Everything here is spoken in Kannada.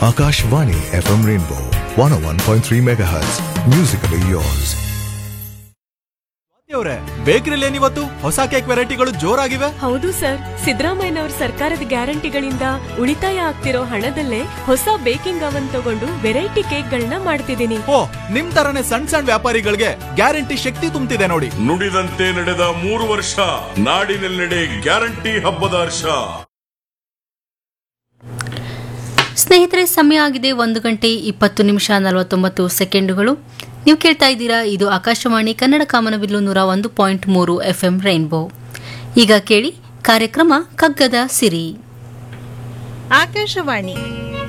Akashvani FM Rainbow 101.3 MHz. Musically yours. ಅವ್ರೆ ಬೇಕರಿಲಿ ಏನಿವತ್ತು ಹೊಸ ಕೇಕ್ ವೆರೈಟಿಗಳು ಜೋರಾಗಿವೆ ಹೌದು ಸರ್ ಸಿದ್ದರಾಮಯ್ಯನವರ ಸರ್ಕಾರದ ಗ್ಯಾರಂಟಿಗಳಿಂದ ಉಳಿತಾಯ ಆಗ್ತಿರೋ ಹಣದಲ್ಲೇ ಹೊಸ ಬೇಕಿಂಗ್ ಅವನ್ ತಗೊಂಡು ವೆರೈಟಿ ಕೇಕ್ಗಳನ್ನ ಮಾಡ್ತಿದ್ದೀನಿ ಓ ನಿಮ್ ತರನೇ ಸಣ್ಣ ಸಣ್ಣ ವ್ಯಾಪಾರಿಗಳಿಗೆ ಗ್ಯಾರಂಟಿ ಶಕ್ತಿ ತುಂಬುತ್ತಿದೆ ನೋಡಿ ನುಡಿದಂತೆ ನಡೆದ ಮೂರು ವರ್ಷ ನಾಡಿನೆಲ್ಲೆಡೆ ಗ್ಯಾರಂಟಿ ಹಬ್ಬದ ಹರ್ಷ ಸ್ನೇಹಿತರೆ ಸಮಯ ಆಗಿದೆ ಒಂದು ಗಂಟೆ ಇಪ್ಪತ್ತು ನಿಮಿಷ ನಲವತ್ತೊಂಬತ್ತು ಸೆಕೆಂಡುಗಳು ನೀವು ಕೇಳ್ತಾ ಇದ್ದೀರಾ ಇದು ಆಕಾಶವಾಣಿ ಕನ್ನಡ ಕಾಮನಬಿಲ್ಲು ನೂರ ಒಂದು ಪಾಯಿಂಟ್ ಮೂರು ಎಫ್ಎಂ ರೈನ್ಬೋ ಈಗ ಕೇಳಿ ಕಾರ್ಯಕ್ರಮ ಕಗ್ಗದ ಸಿರಿ ಆಕಾಶವಾಣಿ